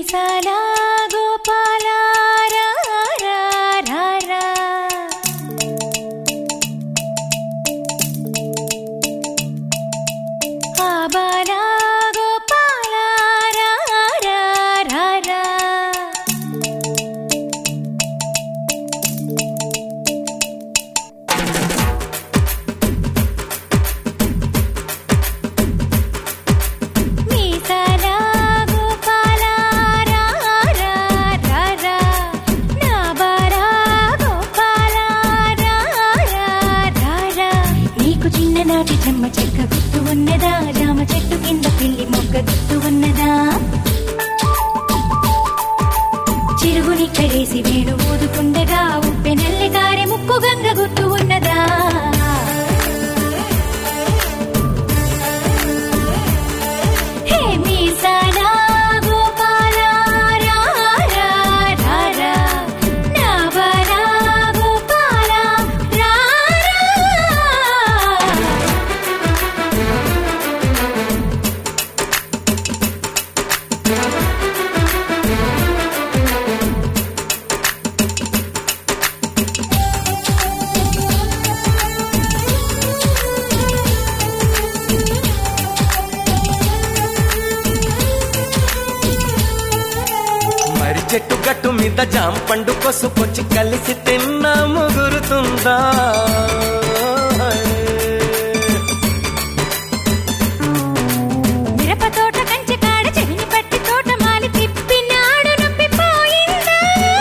మీసాల గోపాల రా, రా, రా, రా. ఆ బాల గోపాల రా, రా, రా, రా. మీసాల గోపాల రా, రా, రా, రా. నా బాల గోపాల రా, రా, రా, రా. నీకు చిన్ననాటి చెమ్మ చెక్క గుర్తు ఉన్నదా జామ చెట్టు కింద పిల్లి మొగ్గ గుర్తు ఉన్నదా చిరుగుని కడేసి వేణు ఊదుకుండగా ఉప్పె నెల్లి కారె ముక్కు గంగ గుర్తు ఉన్నదా హే మీసాల గోపాల రా, రా, రా, రా. నా బాల గోపాల రా, రా. మరి చెట్టు గట్టు మీద జామ పండు కొసుకొచ్చి కలిసి తిన్నాము గురుతుందా మిరప తోట కంచె కాడ చెవిని పట్టి తోట మాలి తిప్పినాడు నొప్పిపోయిందా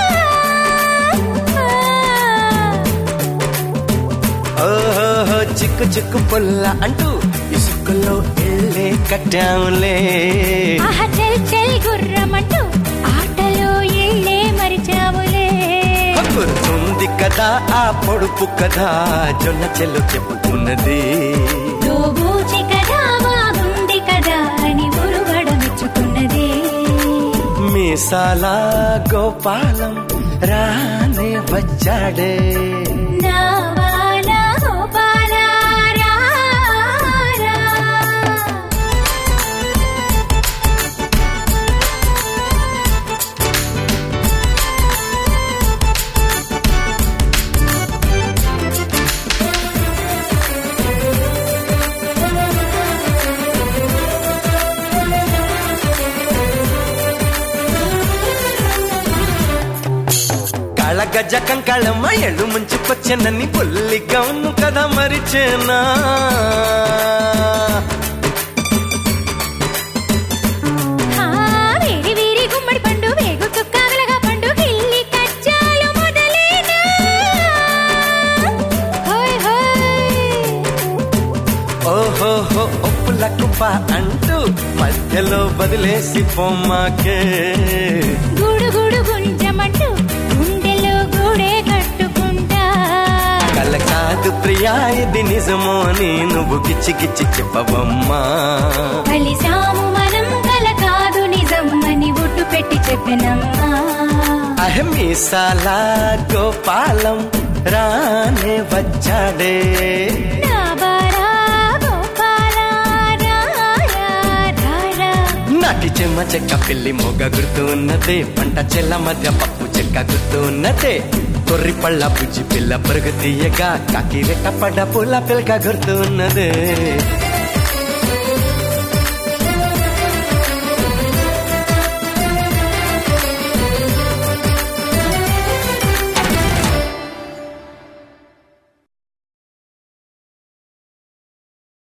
ఓహో చిక్కు చిక్కు పుల్ల అంటూ ఇసుకలో ఎళ్ళే కట్టాములే ఆహ చెల్ చెల్ గుర్రమంటూ ఆటలో ఎళ్ళే మరిచావులే గుర్తుంది కదా ఆ పొడుపు కదా జొన్న చెల్లు చెప్పుకున్నది దోబూచి కదా బాగుంది కదా అని ఉరుగడ మెచ్చుకున్నది మీసాల గోపాలం రానే వచ్చాడే నా బాల గోపాల రా, రా. కళగజ కంకళమ్మ ఎళ్ళు ముంచుకొచ్చనని పుల్లి గౌను కదా మరిచేనా ఆ, వేరి వీరి గుమ్మడి పండు వేగు చుక్కాగలగా పండు గిల్లి కచ్చాలు మొదలేనా హోయ్ హోయ్ ఓహోహో ఒప్పుల కుప్ప అంటూ మధ్యలో వదిలేసి పొమ్మకే గుడు గుడు గుంజమంటూ గుండెలో గూడే కట్టుకుంటా కల కాదు ప్రియా ఇది నిజమో అని నువ్వు గిచ్చి గిచ్చి చెప్పవమ్మా కలిసాము మనం కల కాదు నిజం అని ఒట్టు పెట్టి చెప్పినమ్మా అహమీసాల గోపాలం రానే వచ్చాడే నా బారా గోపాల రా, రా, రా, రా. నాటి చెమ్మ చెక్క పిల్లి మొగ గుర్తు ఉన్నదే పంట చెల్ల మధ్య పప్పు చెక్క గుర్తు ఉన్నదే కొర్రి పళ్ళ బుజ్జి పిల్ల పరుగు తీయగా కాకి రెట్ట పడ్డ పూల పిల్లక గుర్తు ఉన్నదే